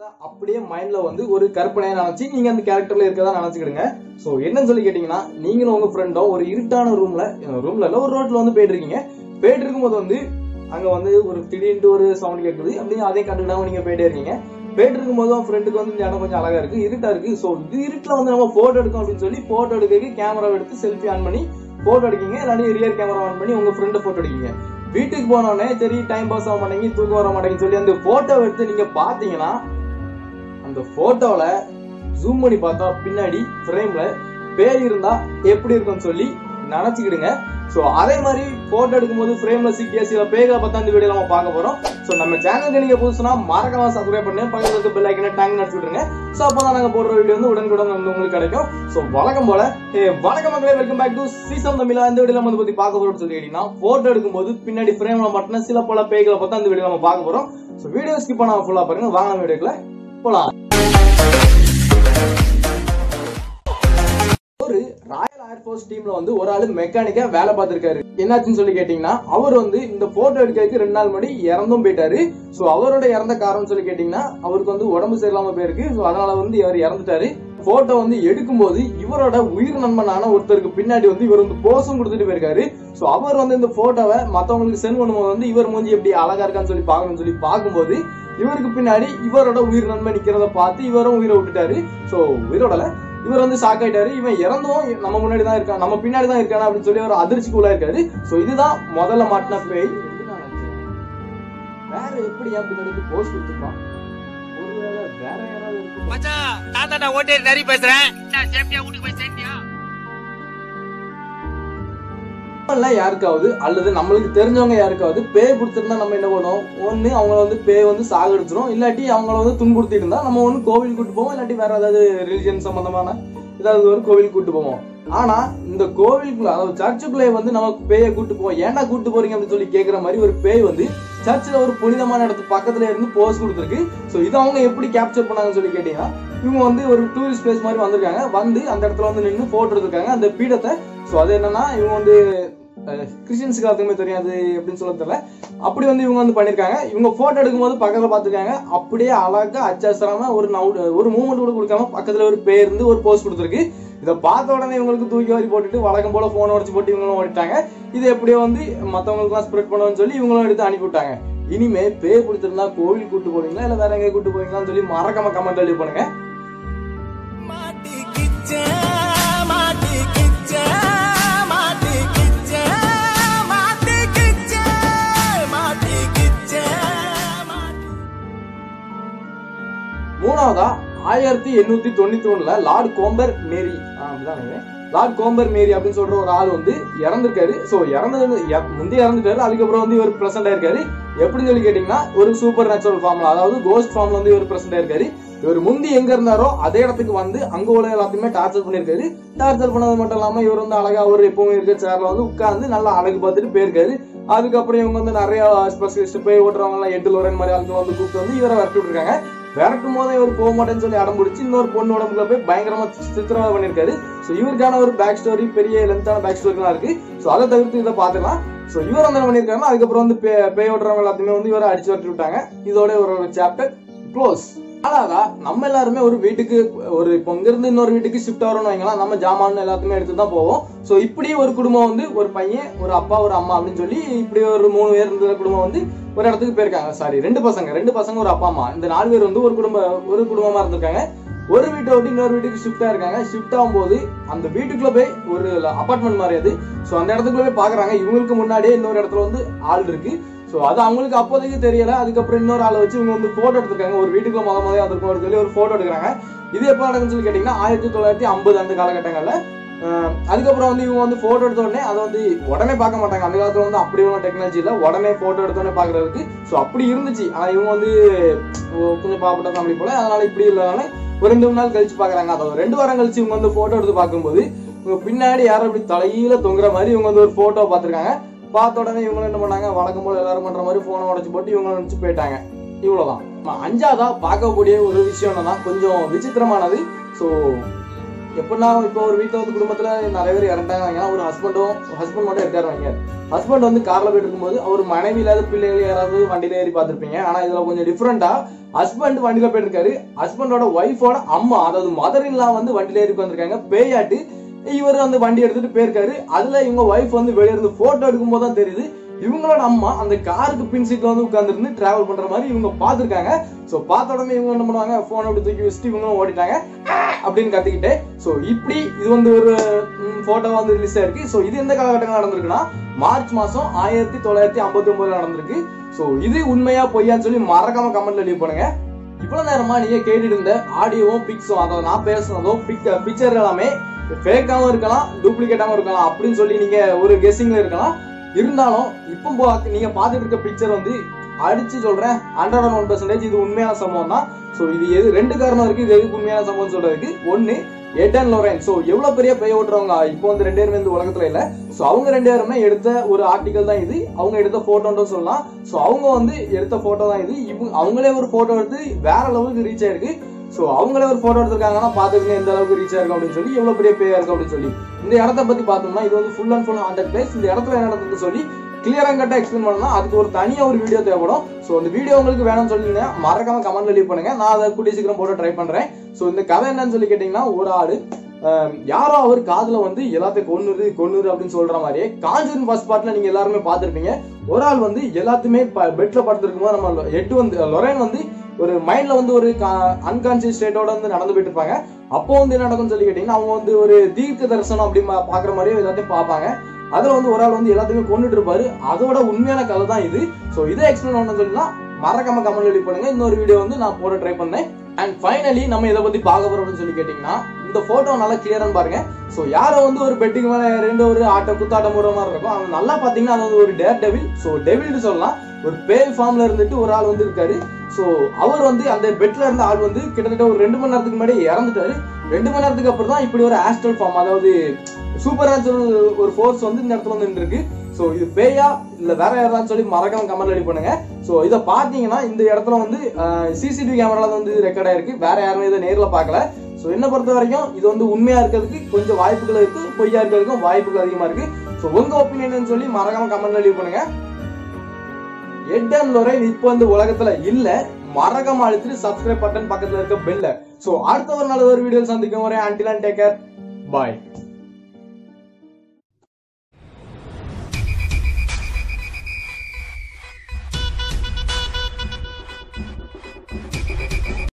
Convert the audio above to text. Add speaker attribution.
Speaker 1: அப்படியே மைண்ட்ல வந்து ஒரு கற்பனையா நினைச்சு நீங்க அந்த கேரக்டர்ல இருக்கதா நினைச்சுக்கிடுங்க சோ என்னன்னு சொல்லி கேட்டீங்கன்னா நீங்களும் உங்க ஃப்ரெண்டும் ஒரு இருட்டான ரூம்ல ரூம்ல இல்ல ஒரு ரோட்ல வந்து போயிட்டு இருக்கீங்க போயிட்டு இருக்கும்போது வந்து அங்க வந்து ஒரு திடீர்னு ஒரு சவுண்ட் கேட்குது அப்படியே அதையும் கண்டுக்கிடாம நீங்க போயிட்டே இருக்கீங்க போயிட்டு இருக்கும்போது அவன் ஃப்ரெண்டுக்கு வந்து இந்த இடம் கொஞ்சம் அழகா இருக்கு இருட்டா இருக்கு சோ இது இருட்டுல வந்து நம்ம போட்டோ எடுக்கும் அப்படின்னு சொல்லி போட்டோ எடுக்க கேமரா எடுத்து செல்ஃபி ஆன் பண்ணி போட்டோ எடுக்கீங்க இல்லாட்டி ரியர் கேமரா ஆன் பண்ணி உங்க ஃப்ரெண்டு போட்டோ எடுக்கீங்க வீட்டுக்கு போனோடனே சரி டைம் பாஸ் ஆக மாட்டேங்குது தூக்கம் வர மாட்டேங்குன்னு சொல்லி அந்த போட்டோ எடுத்து நீங்க பாத்தீங்கன்னா அந்த போட்டோல ஜூம் பண்ணி பார்த்தா பின்னாடி ஃப்ரேம்ல பேர் இருந்தா எப்படி இருக்கும்னு சொல்லி நினைச்சுக்கிடுங்க சோ அதே மாதிரி போட்டோ எடுக்கும்போது ஃப்ரேம்ல சிக்கிய சில பேர்களை பார்த்தா இந்த வீடியோ நம்ம பார்க்க போறோம் சோ நம்ம சேனலுக்கு நீங்க புதுசுனா மறக்காம சப்ஸ்கிரைப் பண்ணி பக்கத்துல இருக்க பெல் ஐக்கனை டங் நடிச்சு விட்டுருங்க சோ அப்பதான் நாங்க போடுற வீடியோ வந்து உடனுக்குடன் வந்து உங்களுக்கு கிடைக்கும் சோ வழக்கம் போல ஏ, வணக்கம் மக்களே வெல்கம் பேக் டு சீசன் தமிழா இந்த வீடியோ நம்ம பத்தி பார்க்க போறோம்னு சொல்லி கேட்டீங்கன்னா போட்டோ எடுக்கும்போது பின்னாடி ஃப்ரேம்ல மட்டும் சில பல பேய்களை பார்த்தா இந்த வீடியோ நம்ம பார்க்க போறோம் சோ வீடியோ ஸ்கிப் பண்ணாம ஃபுல்லா பாருங்க வாங்க வீடியோக்குள்ள போலாம் ஒரு ராயல் ஏர்ஃபோர்ஸ் டீம்ல வந்து ஒரு ஆளு மெக்கானிக்கா வேலை பார்த்திருக்காரு என்னாச்சுன்னு சொல்லி கேட்டீங்கன்னா அவர் வந்து இந்த போட்டோ எடுக்கிறதுக்கு ரெண்டு நாள் முன்னாடி இறந்தும் போயிட்டாரு சோ அவரோட இறந்த காரணம் சொல்லி கேட்டீங்கன்னா அவருக்கு வந்து உடம்பு சரியில்லாம போயிருக்கு சோ அதனால வந்து இவர் இறந்துட்டாரு போட்டோ வந்து எடுக்கும்போது இவரோட உயிர் நண்பனான ஒருத்தருக்கு பின்னாடி வந்து இவர் வந்து போஸும் கொடுத்துட்டு போயிருக்காரு சோ அவர் வந்து இந்த போட்டோவை மத்தவங்களுக்கு சென்ட் பண்ணும்போது வந்து இவர் மூஞ்சி எப்படி அழகா இருக்கான்னு சொல்லி பார்க்கணும்னு சொல்லி பார்க்கும்போது இவருக்கு பின்னாடி இவரோட உயிர் நண்பன் நிக்கிறத பார்த்து இவரும் உயிரை விட்டுட்டாரு சோ உயிரோடல இவர் வந்து ஷாக் ஆயிட்டாரு இவன் இறந்தும் நம்ம முன்னாடி தான் இருக்கான் நம்ம பின்னாடி தான் இருக்கானா அப்படின்னு சொல்லி அவர் அதிர்ச்சிக்குள்ளா இருக்காரு சோ இதுதான் முதல்ல மாட்டின பேய் வேற எப்படி என் பின்னாடி போஸ்ட் கொடுத்துருப்பான் ஒருவேளை வேற யாராவது இருக்கும்
Speaker 2: மச்சான் நான் தான் ஓட்டேரி நிறைய பேசுறேன் நான் சேஃப்டியா வீட்டுக்கு போய் சேர்ந்தியா
Speaker 1: நம்மள யாருக்காவது அல்லது நம்மளுக்கு தெரிஞ்சவங்க யாருக்காவது பேய் பிடிச்சிருந்தா நம்ம என்ன பண்ணுவோம் ஒண்ணு அவங்கள வந்து பேய் வந்து சாகடிச்சிரும் இல்லாட்டி அவங்கள வந்து துன்புறுத்திட்டு இருந்தா நம்ம ஒண்ணு கோவில் கூட்டு போவோம் இல்லாட்டி வேற ஏதாவது ரிலிஜியன் சம்பந்தமான ஏதாவது ஒரு கோவில் கூட்டு போவோம் ஆனா இந்த கோவிலுக்குள்ள அதாவது சர்ச்சுக்குள்ளே வந்து நம்ம பேயை கூட்டு போவோம் ஏன்டா கூட்டு போறீங்க அப்படின்னு சொல்லி கேக்குற மாதிரி ஒரு பேய் வந்து சர்ச்சில் ஒரு புனிதமான இடத்து பக்கத்துல இருந்து போஸ் கொடுத்துருக்கு ஸோ இது அவங்க எப்படி கேப்சர் பண்ணாங்கன்னு சொல்லி கேட்டீங்கன்னா இவங்க வந்து ஒரு டூரிஸ்ட் பிளேஸ் மாதிரி வந்திருக்காங்க வந்து அந்த இடத்துல வந்து நின்று போட்டோ எடுத்திருக்காங்க அந்த பீடத்தை ஸோ அது என்னன்னா இவங்க வந்து கிறிஸ்டியன்ஸுக்கு அதுக்குமே தெரியாது எப்படின்னு சொல்ல தெரியல அப்படி வந்து இவங்க வந்து பண்ணிருக்காங்க இவங்க போட்டோ எடுக்கும்போது பக்கத்துல பாத்துருக்காங்க அப்படியே அழகா அச்சாசராம ஒரு நவு ஒரு மூமெண்ட் கூட கொடுக்காம பக்கத்துல ஒரு பேர் இருந்து ஒரு போஸ்ட் கொடுத்துருக்கு இதை பார்த்த உடனே இவங்களுக்கு தூக்கி வாரி போட்டுட்டு வழக்கம் போல போன் உடச்சு போட்டு இவங்களும் ஓடிட்டாங்க இது எப்படியோ வந்து மத்தவங்களுக்குலாம் ஸ்ப்ரெட் பண்ணுவோம்னு சொல்லி இவங்களும் எடுத்து அனுப்பி விட்டாங்க இனிமே பேய் பிடிச்சிருந்தா கோவில் கூட்டு போவீங்களா இல்ல வேற எங்கேயும் கூட்டு போவீங்களான்னு சொல்லி மறக்காம கமெண்ட் எழுதி பண்ணுங்க
Speaker 2: மாட்டிக்கிச்ச மாட்டிக்கிச்ச மாட்டிக்கிச்ச மாட்டிக்கிச்ச மாட்டிக்கிச்ச மாட்டி
Speaker 1: மூணாவதா ஆயிரத்தி எண்ணூத்தி தொண்ணூத்தி ஒண்ணுல லார்ட் கோம்பர் மேரி ஆ, அப்படிதான் நினைக்கிறேன். லார்ட் கோம்பர் மேரி அப்படின்னு சொல்ற ஒரு ஆள் வந்து இறந்திருக்காரு சோ இறந்தது இற- முந்தி இறந்துட்டாரு அதுக்கப்புறம் வந்து இவர் பிரசன்ட் ஆயிருக்காரு எப்படின்னு சொல்லி கேட்டீங்கன்னா ஒரு சூப்பர் நேச்சுரல் ஃபார்ம்ல அதாவது கோஸ்ட் ஃபார்ம்ல வந்து இவர் பிரசன்ட் ஆயிருக்காரு இவர் முந்தி எங்க இருந்தாரோ அதே இடத்துக்கு வந்து அங்க உள்ள எல்லாத்தையுமே டார்ச்சர் பண்ணிருக்காரு டார்ச்சர் பண்ணது மட்டும் இல்லாம இவர் வந்து அழகா அவர் எப்பவும் இருக்க சேர்ல வந்து உட்கார்ந்து நல்லா அழகு பார்த்துட்டு போயிருக்காரு அதுக்கப்புறம் இவங்க வந்து நிறைய ஸ்பெஷலிஸ்ட் போய் ஓட்டுறவங்க எல்லாம் எட்டு லோரன் மாதிரி ஆட்கள் வந்து கூப்பிட்டு வந்து இவரை விரட்டி விட்டுருக்காங்க விரட்டும் போதே இவர் போக மாட்டேன்னு சொல்லி அடம் பிடிச்சி இன்னொரு பொண்ணு உடம்புல போய் பயங்கரமா சித்திரவதை பண்ணிருக்காரு ஸோ இவருக்கான ஒரு பேக் ஸ்டோரி பெரிய லென்த்தான பேக் ஸ்டோரிலாம் இருக்கு ஸோ அதை தவிர்த்து இதை பார்த்துக்கலாம் ஸோ இவர் வந்து என்ன பண்ணியிருக்காருன்னா அதுக்கப்புறம் வந்து பே- பேய் ஓட்டுறவங்க எல்லாத்தையுமே வந்து இவரை அடிச்சு விரட்டி விட்டாங்க இதோட ஒரு சாப்டர் க்ளோஸ் அதாவது நம்ம எல்லாருமே ஒரு வீட்டுக்கு ஒரு இப்போ இங்க இருந்து இன்னொரு வீட்டுக்கு ஷிஃப்ட் ஆகிறோம்னு வைங்களா நம்ம ஜாமான் எல்லாத்தையுமே எடுத்து தான் போவோம் ஸோ இப்படி ஒரு குடும்பம் வந்து ஒரு பையன் ஒரு அப்பா ஒரு அம்மா அப்படின்னு சொல்லி இப்படி ஒரு மூணு பேர் இருந்த குடும்பம் வந்து ஒரு இடத்துக்கு போயிருக்காங்க சாரி ரெண்டு பசங்க ரெண்டு பசங்க ஒரு அப்பா அம்மா இந்த நாலு பேர் வந்து ஒரு குடும்ப ஒரு குடும்பமா இருந்திருக்காங்க ஒரு வீட்டை விட்டு இன்னொரு வீட்டுக்கு ஷிஃப்ட் ஆயிருக்காங்க ஷிஃப்ட் ஆகும்போது அந்த வீட்டுக்குள்ள போய் ஒரு அபார்ட்மெண்ட் மாதிரி அது ஸோ அந்த இடத்துக்குள்ள போய் பாக்குறாங்க இவங்களுக்கு முன்னாடியே இன்னொரு இடத்துல வந்து ஆள் இருக்கு ஸோ அது அவங்களுக்கு அப்போதைக்கு தெரியல அதுக்கப்புறம் இன்னொரு ஆளை வச்சு இவங்க வந்து போட்டோ எடுத்திருக்காங்க ஒரு வீட்டுக்குள்ள முத முதல்ல வந்திருக்கும் சொல்லி ஒரு போட்டோ எடுக்கிறாங்க இது எப்போ நடக்குன்னு சொல்லி கேட்டீங்கன்னா ஆயிரத்தி தொள்ளாயிரத்தி ஐம்பது அந்த காலகட்டங்கள்ல அஹ் அதுக்கப்புறம் வந்து இவங்க வந்து போட்டோ எடுத்த உடனே அதை வந்து உடனே பார்க்க மாட்டாங்க அந்த காலத்துல வந்து அப்படி ஒன்றும் டெக்னாலஜி இல்லை உடனே போட்டோ எடுத்த உடனே பார்க்கறதுக்கு ஸோ அப்படி இருந்துச்சு ஆனா இவங்க வந்து ஓ, கொஞ்சம் பாவப்பட்ட ஃபேமிலி போல அதனால இப்படி இல்லாம ஒரு ரெண்டு மூணு நாள் கழிச்சு பாக்குறாங்க அதாவது ரெண்டு வாரம் கழிச்சு இவங்க வந்து போட்டோ எடுத்து பார்க்கும்போது இவங்க பின்னாடி யாரும் இப்படி தலையில தொங்குற மாதிரி இவங்க வந்து ஒரு போட்டோ பார்த்திருக்காங்க பார்த்த உடனே இவங்க என்ன பண்ணாங்க வழக்கம் போல எல்லாரும் பண்ற மாதிரி போனை உடச்சு போட்டு இவங்க நினைச்சு போயிட்டாங்க இவ்வளவுதான் ஆமா, அஞ்சாவதா பார்க்கக்கூடிய ஒரு விஷயம் என்னன்னா கொஞ்சம் விசித்திரமானது ஸோ எப்படின்னா இப்போ ஒரு வீட்டில் வந்து குடும்பத்துல நிறைய பேர் இறந்தாங்க வைங்க ஒரு ஹஸ்பண்டும் ஹஸ்பண்ட் மட்டும் இருக்காரு வைங்க ஹஸ்பண்ட் வந்து கார்ல போயிட்டு இருக்கும்போது அவர் மனைவி இல்லாத பிள்ளைகள் யாராவது வண்டியில ஏறி பார்த்திருப்பீங்க ஆனா இதுல கொஞ்சம் டிஃப்ரெண்டா ஹஸ்பண்ட் வண்டியில போயிருக்காரு ஹஸ்பண்டோட ஒய்ஃபோட அம்மா அதாவது மதர் இன்லா வந்து வண்டியில ஏறி வந்திருக்காங்க பேயாட்டு இவர் அந்த வண்டி எடுத்துட்டு போயிருக்காரு அதுல இவங்க ஒய்ஃப் வந்து வெளிய இருந்து போட்டோ எடுக்கும் போது தான் தெரியுது இவங்களோட அம்மா அந்த காருக்கு பின் சீட்ல வந்து உட்கார்ந்துருந்து டிராவல் பண்ற மாதிரி இவங்க பாத்துருக்காங்க சோ பார்த்த உடனே இவங்க என்ன பண்ணுவாங்க போன் அப்படி தூக்கி வச்சுட்டு இவங்களும் ஓடிட்டாங்க "ஆ!" அப்படின்னு கத்திக்கிட்டு சோ இப்படி இது வந்து ஒரு போட்டோ வந்து ரிலீஸ் ஆயிருக்கு சோ இது எந்த காலகட்டங்கள் நடந்திருக்குன்னா மார்ச் மாசம் ஆயிரத்தி தொள்ளாயிரத்தி ஐம்பத்தி ஒன்பதுல நடந்திருக்கு சோ இது உண்மையா பொய்யான்னு சொல்லி மறக்காம கமெண்ட்ல லீவ் பண்ணுங்க இவ்வளவு நேரமா நீங்க கேட்டுட்டு இருந்த ஆடியோவும் பிக்ஸும் அதாவது நான் பேசுனதோ பிக் பிக்சர் எல்லாமே ஃபேக்காவும் இருக்கலாம் டூப்ளிகேட்டாவும் இருக்கலாம் அப்படின்னு சொல்லி நீங்க ஒரு கெஸ்ஸிங்ல இருக்கலாம் இருந்தாலும் இப்போ பா- நீங்க பார்த்துட்டு இருக்க பிக்சர் வந்து அடிச்சு சொல்றேன் ஹண்ட்ரட் அண்ட் ஒன் பர்சன்டேஜ் இது உண்மையான சம்பவம் தான் ஸோ இது எது ரெண்டு காரணம் இருக்கு இது எதுக்கு உண்மையான சம்பவம் சொல்றதுக்கு ஒன்னு எட் அண்ட் லொரைன் ஸோ எவ்வளவு பெரிய பெய ஓட்டுறவங்க இப்போ வந்து ரெண்டு பேருமே இந்த உலகத்துல இல்ல ஸோ அவங்க ரெண்டு பேருமே எடுத்த ஒரு ஆர்டிகல் தான் இது அவங்க எடுத்த போட்டோன்னு சொல்லலாம் ஸோ அவங்க வந்து எடுத்த போட்டோ தான் இது இவங்க அவங்களே ஒரு போட்டோ எடுத்து வேற லெவலுக்கு ரீச் ஆயிருக்கு ஸோ அவங்களே ஒரு போட்டோ எடுத்திருக்காங்கன்னா பாத்துக்கங்க எந்த அளவுக்கு ரீச் ஆயிருக்கும் அப்படின்னு சொல்லி எவ்வளவு பெரிய பேயா இருக்கு அப்படின்னு சொல்லி இந்த இடத்த பத்தி பார்த்தோம்னா இது வந்து full and full hundred place இந்த இடத்துல என்ன நடந்ததுன்னு சொல்லி கிளியரா கட்டா எக்ஸ்பிளைன் பண்ணலாம் அதுக்கு ஒரு தனியா ஒரு வீடியோ தேவைப்படும் ஸோ இந்த வீடியோ உங்களுக்கு வேணும்னு சொல்லிருந்தேன் மறக்காம கமெண்ட்ல லீவ் பண்ணுங்க நான் அதை கூடிய சீக்கிரம் போட்டு ட்ரை பண்றேன் ஸோ இந்த கதை என்னன்னு சொல்லி கேட்டீங்கன்னா ஒரு ஆளு ஆஹ், யாரோ அவர் காதுல வந்து எல்லாத்தையும் கொன்னுரு கொன்னுரு அப்படின்னு சொல்ற மாதிரியே காஞ்சூரின் ஃபர்ஸ்ட் பார்ட்ல நீங்க எல்லாருமே பார்த்திருப்பீங்க ஒரு ஆள் வந்து எல்லாத்தையுமே பெட்ல படுத்திருக்கும் போது நம்ம எட்டு வந்து லொரேன் வந்து ஒரு மைண்ட்ல வந்து ஒரு அன்கான்சியஸ் ஸ்டேட்டோட வந்து நடந்து போயிட்டு இருப்பாங்க அப்போ வந்து என்ன நடக்கும்னு சொல்லி கேட்டீங்கன்னா அவங்க வந்து ஒரு தீர்க்க தரிசனம் அப்படி மா- பாக்குற மாதிரியே எல்லாத்தையும் பார்ப்பாங்க அதுல வந்து ஒரு ஆள் வந்து எல்லாத்தையுமே கொண்டுட்டு இருப்பாரு அதோட உண்மையான கதை தான் இது சோ இதை எக்ஸ்பிளைன் பண்ண சொல்லினா மறக்காம கமெண்ட் எழுதி பண்ணுங்க இன்னொரு வீடியோ வந்து நான் போட ட்ரை பண்ணேன் அண்ட் ஃபைனலி நம்ம இதை பத்தி பார்க்க போறோம் அப்படின்னு சொல்லி கேட்டீங்கன்னா இந்த போட்டோ நல்லா கிளியரான்னு பாருங்க சோ யாரோ வந்து ஒரு பெட்டுக்கு மேல ரெண்டு ஒரு ஆட்ட குத்தாட்டம் போற மாதிரி இருக்கும் அவங்க நல்லா பாத்தீங்கன்னா அது வந்து ஒரு டேர் டெவில் சோ டெவில்னு சொல்லலாம் ஒரு பேய் ஃபார்ம்ல இருந்துட்டு ஒரு ஆள் வந்து இருக்காரு சோ அவர் வந்து அந்த பெட்ல இருந்த ஆள் வந்து கிட்டத்தட்ட ஒரு ரெண்டு மணி நேரத்துக்கு முன்னாடி இறந்துட்டாரு ரெண்டு மணி நேரத்துக்கு அப்புறம் தான் இப்படி ஒரு ஆஸ்ட்ரல் ஃபார்ம் அதாவது சூப்பர் நேச்சுரல் ஒரு ஃபோர்ஸ் வந்து இந்த இடத்துல வந்து இருக்கு சோ இது பேயா இல்ல வேற யாராவது சொல்லி மறக்காம கமெண்ட் ரெடி பண்ணுங்க சோ இத பாத்தீங்கன்னா இந்த இடத்துல வந்து சிசிடிவி கேமரால வந்து ரெக்கார்ட் ஆயிருக்கு வேற யாருமே இதை நேர்ல பார்க்கல சோ என்ன பொறுத்த வரைக்கும் இது வந்து உண்மையா இருக்கிறதுக்கு கொஞ்சம் வாய்ப்புகள் இருக்கு பொய்யா இருக்கிறதுக்கும் வாய்ப்புகள் அதிகமா இருக்கு சோ உங்க ஒப்பீனியன் சொல்லி மறக்காம கமெண்ட் லீவ் பண்ணுங்க எட் அண்ட் லொரைன் இப்போ வந்து உலகத்துல இல்ல மறக்காம அழுத்திட்டு சப்ஸ்கிரைப் பட்டன் பக்கத்துல இருக்க பெல்ல சோ அடுத்த ஒரு நல்ல ஒரு வீடியோ சந்திக்கும் வரை அண்டில் அண்ட் டேக்கர் பாய்